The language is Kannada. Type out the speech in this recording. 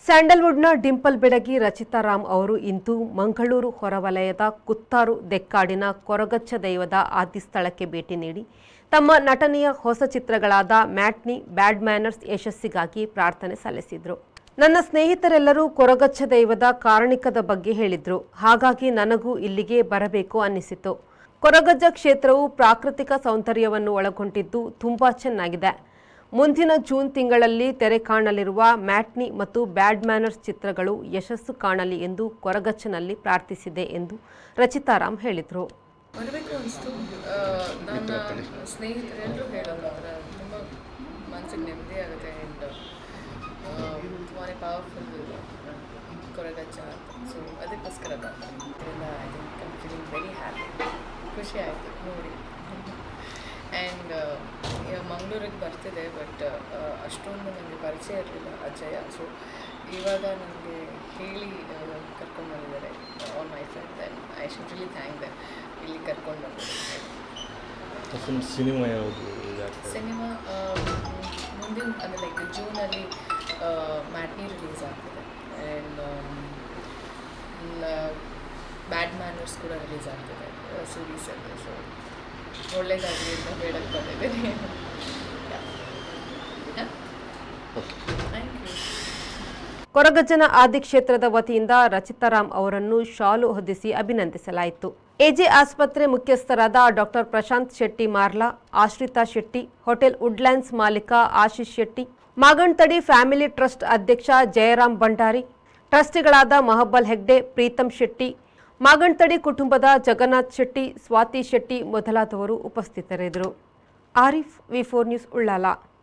ಸ್ಯಾಂಡಲ್ವುಡ್ನ ಡಿಂಪಲ್ ಬೆಡಗಿ ರಚಿತಾ ರಾಮ್ ಅವರು ಇಂದು ಮಂಗಳೂರು ಹೊರವಲಯದ ಕುತ್ತಾರು ದೆಕ್ಕಾಡಿನ ಕೊರಗಚ್ಚ ದೈವದ ಆದಿ ಸ್ಥಳಕ್ಕೆ ಭೇಟಿ ನೀಡಿ ತಮ್ಮ ನಟನೆಯ ಹೊಸ ಚಿತ್ರಗಳಾದ ಮ್ಯಾಟ್ನಿ ಬ್ಯಾಡ್ ಮ್ಯಾನರ್ಸ್ ಯಶಸ್ಸಿಗಾಗಿ ಪ್ರಾರ್ಥನೆ ಸಲ್ಲಿಸಿದರು ನನ್ನ ಸ್ನೇಹಿತರೆಲ್ಲರೂ ಕೊರಗಚ್ಚ ದೈವದ ಕಾರಣಿಕದ ಬಗ್ಗೆ ಹೇಳಿದ್ರು ಹಾಗಾಗಿ ನನಗೂ ಇಲ್ಲಿಗೆ ಬರಬೇಕು ಅನ್ನಿಸಿತು ಕೊರಗಜ್ಜ ಕ್ಷೇತ್ರವು ಪ್ರಾಕೃತಿಕ ಸೌಂದರ್ಯವನ್ನು ಒಳಗೊಂಡಿದ್ದು ತುಂಬಾ ಚೆನ್ನಾಗಿದೆ ಮುಂದಿನ ಜೂನ್ ತಿಂಗಳಲ್ಲಿ ತೆರೆ ಕಾಣಲಿರುವ ಮ್ಯಾಟ್ನಿ ಮತ್ತು ಬ್ಯಾಡ್ ಮ್ಯಾನರ್ಸ್ ಚಿತ್ರಗಳು ಯಶಸ್ಸು ಕಾಣಲಿ ಎಂದು ಕೊರಗಚ್ಚನಲ್ಲಿ ಪ್ರಾರ್ಥಿಸಿದೆ ಎಂದು ರಚಿತಾರಾಮ್ ಹೇಳಿದರು ಬರಬೇಕು ಅನಿಸ್ತು ನನ್ನ ಸ್ನೇಹಿತರೆಲ್ಲರೂ ಹೇಳೋದು ಅದರ ತುಂಬ ಮನಸ್ಸಿಗೆ ನೆಮ್ಮದಿ ಆಗುತ್ತೆ ಆ್ಯಂಡ್ ತುಂಬಾ ಪವರ್ಫುಲ್ ಕೊರಗಜ್ಜ ಅಂತ ಸೊ ಅದಕ್ಕೋಸ್ಕರ ಬಂದೆ ಅದರಿಂದ I think I'm feeling very happy ಖುಷಿ ಆಯಿತು ನೋಡಿ ಆ್ಯಂಡ್ ಮಂಗಳೂರಿಗೆ ಬರ್ತಿದೆ ಬಟ್ ಅಷ್ಟೊಂದು ನನಗೆ ಪರಿಚಯ ಇರಲಿಲ್ಲ ಅಜಯ ಸೊ ಇವಾಗ ನನಗೆ ಹೇಳಿ ಕರ್ಕೊಂಡು ಬಂದಿದ್ದಾರೆ all my friends and I should really thank them ಇಲ್ಲಿ ಕರ್ಕೊಂಡು ಬಂದಿದ್ದಾರೆ ಫಿಲ್ಮ್ ಸಿನಿಮಾ ಯಾವುದು ಯಾಕೆ ಸಿನಿಮಾ ಮುಂದಿನ ಅಂದರೆ ಲೈಕ್ ಜೂನಲ್ಲಿ ಮ್ಯಾಟ್ನಿ ರಿಲೀಸ್ ಆಗ್ತಿದೆ ಆ್ಯಂಡ್ ಬ್ಯಾಡ್ ಮ್ಯಾನರ್ಸ್ ಕೂಡ ರಿಲೀಸ್ ಆಗ್ತಿದೆ ಸೀರೀಸಲ್ಲಿ ಸೊ ಒಳ್ಳೇದಾಗಲಿ ಅಂತ ಹೇಳಕ್ಕೆ ಬಂದಿದ್ದೀನಿ ಥ್ಯಾಂಕ್ ಯು ಕೊರಗಜ್ಜನ ಆದಿ ಕ್ಷೇತ್ರದ ವತಿಯಿಂದ ರಚಿತಾರಾಮ್ ಅವರನ್ನು ಶಾಲು ಹೊದಿಸಿ ಅಭಿನಂದಿಸಲಾಯಿತು ಎಜೆ ಆಸ್ಪತ್ರೆ ಮುಖ್ಯಸ್ಥರಾದ ಡಾಕ್ಟರ್ ಪ್ರಶಾಂತ್ ಶೆಟ್ಟಿ ಮಾರ್ಲಾ ಆಶ್ರಿತಾ ಶೆಟ್ಟಿ ಹೋಟೆಲ್ ವುಡ್ಲ್ಯಾಂಡ್ಸ್ ಮಾಲೀಕ ಆಶೀಶ್ ಶೆಟ್ಟಿ ಮಾಗಣ್ತಡಿ ಫ್ಯಾಮಿಲಿ ಟ್ರಸ್ಟ್ ಅಧ್ಯಕ್ಷ ಜಯರಾಮ್ ಭಂಡಾರಿ ಟ್ರಸ್ಟಿಗಳಾದ ಮಹಬ್ಬಲ್ ಹೆಗ್ಡೆ ಪ್ರೀತಂ ಶೆಟ್ಟಿ ಮಾಗಣ್ತಡಿ ಕುಟುಂಬದ ಜಗನ್ನಾಥ್ ಶೆಟ್ಟಿ ಸ್ವಾತಿ ಶೆಟ್ಟಿ ಮೊದಲಾದವರು ಉಪಸ್ಥಿತರಿದ್ದರು Arif V four news Ullal